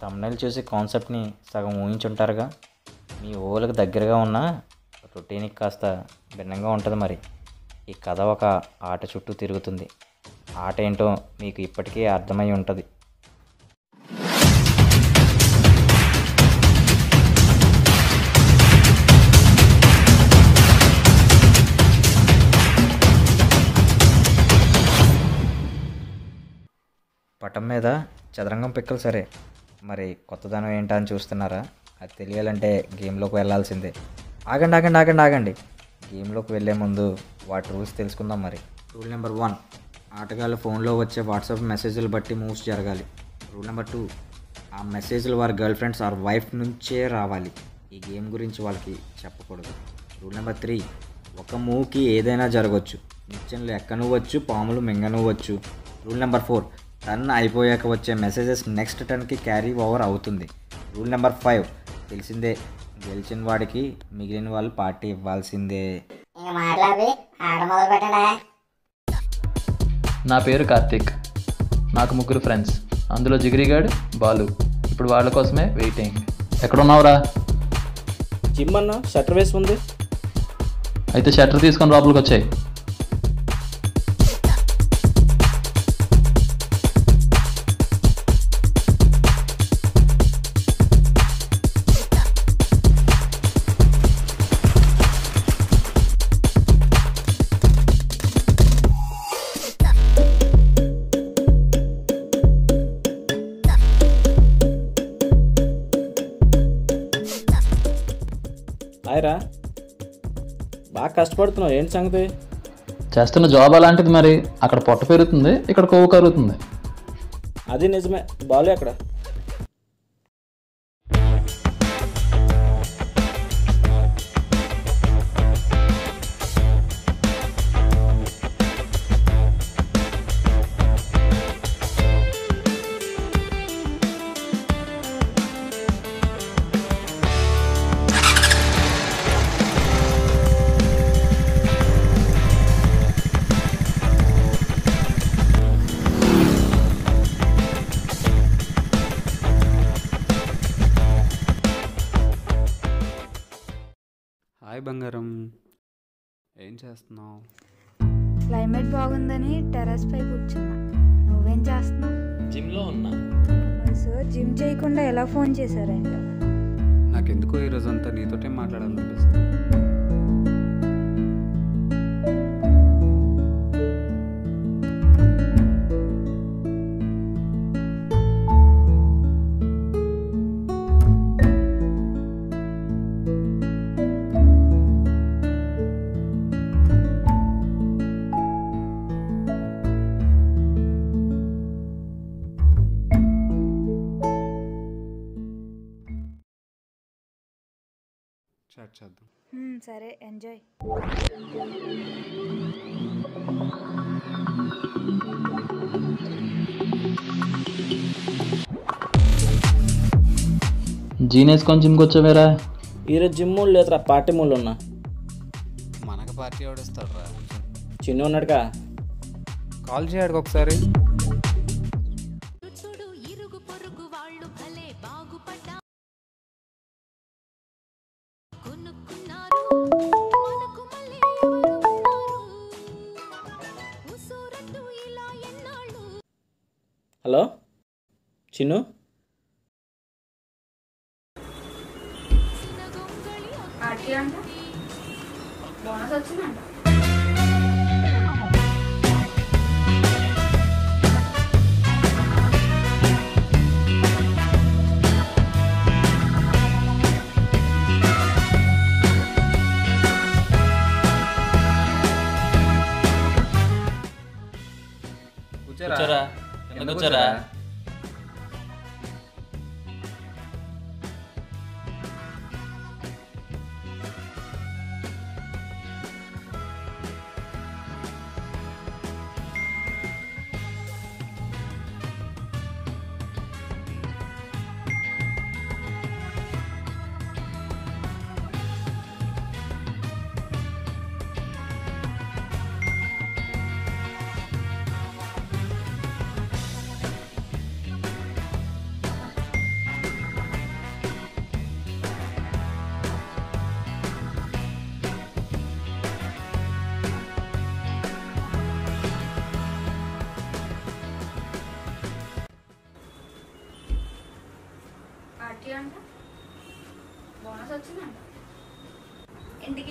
thumbnail చూసి కాన్సెప్ట్ని సగం ఊహించుంటారుగా మీ ఊళ్ళకి దగ్గరగా ఉన్న రొటీన్కి కాస్త భిన్నంగా ఉంటుంది మరి ఈ కథ ఒక ఆట చుట్టూ తిరుగుతుంది ఆట ఏంటో మీకు ఇప్పటికే అర్థమై ఉంటుంది పటం మీద చదరంగం పిక్కలు సరే మరి కొత్తదనం ఏంటా అని చూస్తున్నారా అది తెలియాలంటే గేమ్లోకి వెళ్ళాల్సిందే ఆగండి ఆగండి ఆగండి ఆగండి గేమ్లోకి వెళ్ళే ముందు వాటి రూల్స్ తెలుసుకుందాం మరి రూల్ నెంబర్ వన్ ఆటగాళ్ళ ఫోన్లో వచ్చే వాట్సాప్ మెసేజ్లు బట్టి మూవ్స్ జరగాలి రూల్ నెంబర్ టూ ఆ మెసేజ్లు వారి గర్ల్ ఫ్రెండ్స్ ఆర్ వైఫ్ నుంచే రావాలి ఈ గేమ్ గురించి వాళ్ళకి చెప్పకూడదు రూల్ నెంబర్ త్రీ ఒక మూవ్కి ఏదైనా జరగవచ్చు నిత్యంలో ఎక్కనువచ్చు పాములు మింగనువచ్చు రూల్ నెంబర్ ఫోర్ టర్న్ అయిపోయాక వచ్చే మెసేజెస్ నెక్స్ట్ టర్న్కి క్యారీ ఓవర్ అవుతుంది రూల్ నెంబర్ ఫైవ్ తెలిసిందే గెలిచిన వాడికి మిగిలిన వాళ్ళు పార్టీ ఇవ్వాల్సిందే ఇంక మాట్లాడి ఆడ మొదలు పెట్టండి నా పేరు కార్తిక్ నాకు ముగ్గురు ఫ్రెండ్స్ అందులో జిగిరిగాడు బాలు ఇప్పుడు వాళ్ళ కోసమే వెయిటింగ్ ఎక్కడున్నావురా జిమ్ అన్న షట్టర్ వేసి ఉంది అయితే షట్టర్ తీసుకొని లోపలికి వచ్చాయి ఆయరా బాగా కష్టపడుతున్నావు ఏంటి సంగతి చేస్తున్న జాబ్ అలాంటిది మరి అక్కడ పొట్ట పెరుగుతుంది ఇక్కడ కొవ్వు కరుగుతుంది అది నిజమే బాలు అక్కడ హాయ్ బంగారం ఏం చేస్తున్నావు క్లైమేట్ బాగుందని టెర్రస్ పై కూర్చున్నా నువ్వేం చేస్తున్నావు జిమ్లో ఉన్నా మరి సార్ జిమ్ చేయకుండా ఎలా ఫోన్ చేశారంట నాకెందుకో ఈరోజు అంతా నీతోటే మాట్లాడాలనిపిస్తుంది చాట్ చేద్దాం హ్మ్, సరే ఎంజాయ్ జీన్ వేసుకొని జిమ్కి వచ్చావేరా ఈరోజు జిమ్ లేదురా పార్టీ మూలు ఉన్నా మనకు పార్టీ ఎవడిస్తాడు రా చిన్న ఉన్నాడుగా కాల్ చేయడానికి ఒకసారి చూడు ఇరుగు పొరుగు వాళ్ళు భలే బాగుపడ్డా కొనుక్కున్నారు మనకు మళ్ళీ ఎవరు ఉన్నారు ఉసూరట్టు ఇలా ఎన్నాళ్ళు హలో చిన్ను చిన్న గొంగళి పార్టీ అంట బోనస్ వచ్చిందంట కూర్చోరా కింద కూర్చోరా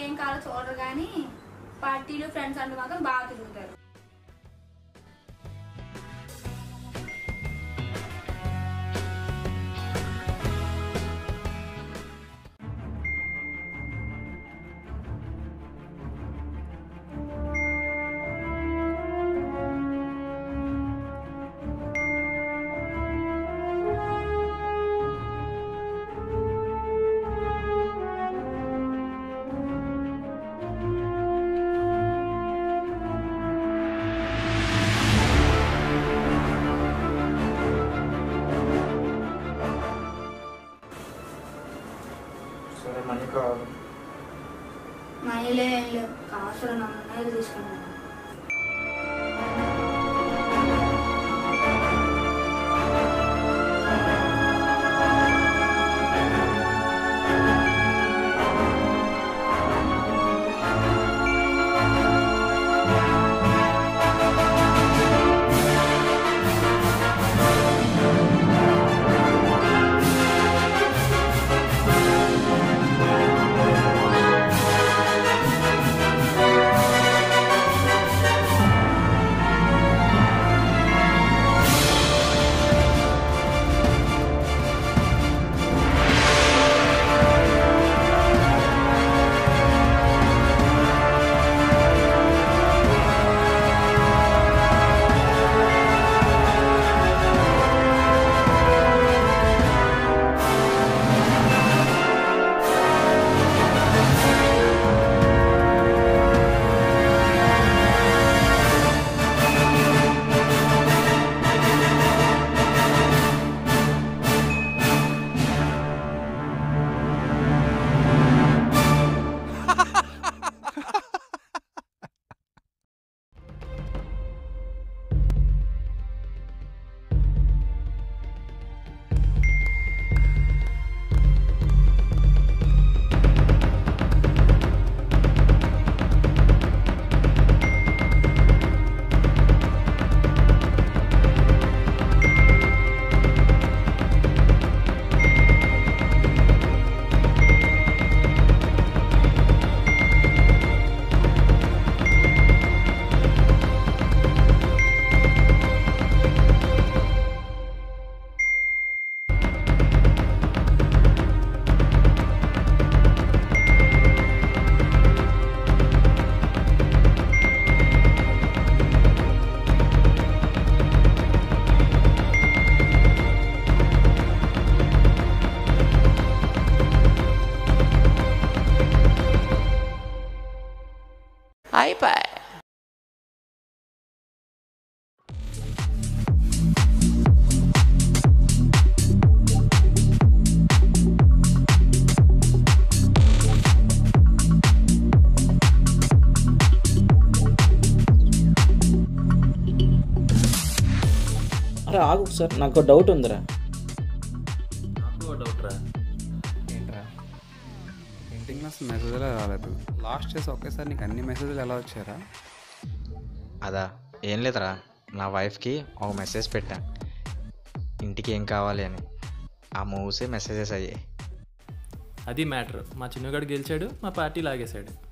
ఏం కావాలో చూడరు కానీ పార్టీలు ఫ్రెండ్స్ అంటే మాత్రం బాగా తిరుగుతారు సరే మనీ కావాలి మనీలే ఏం లేవు కాసులు నమ్మలేదు తీసుకున్నాను అరే ఆగు సార్ నాకు ఒక డౌట్ ఉందిరా నాకు డౌట్ రా ఏంట్రా పెయింటింగ్ క్లాస్ మెసేజ్లే రాలేదు లాస్ట్ చేసి ఒకేసారి నీకు అన్ని మెసేజ్లు ఎలా వచ్చారా అదా ఏం లేదురా నా వైఫ్కి ఒక మెసేజ్ పెట్టా ఇంటికి ఏం కావాలి అని ఆ మూవ్సే మెసేజెస్ అయ్యాయి అది మ్యాటర్ మా చిన్నగాడు గెలిచాడు మా పార్టీ లాగేశాడు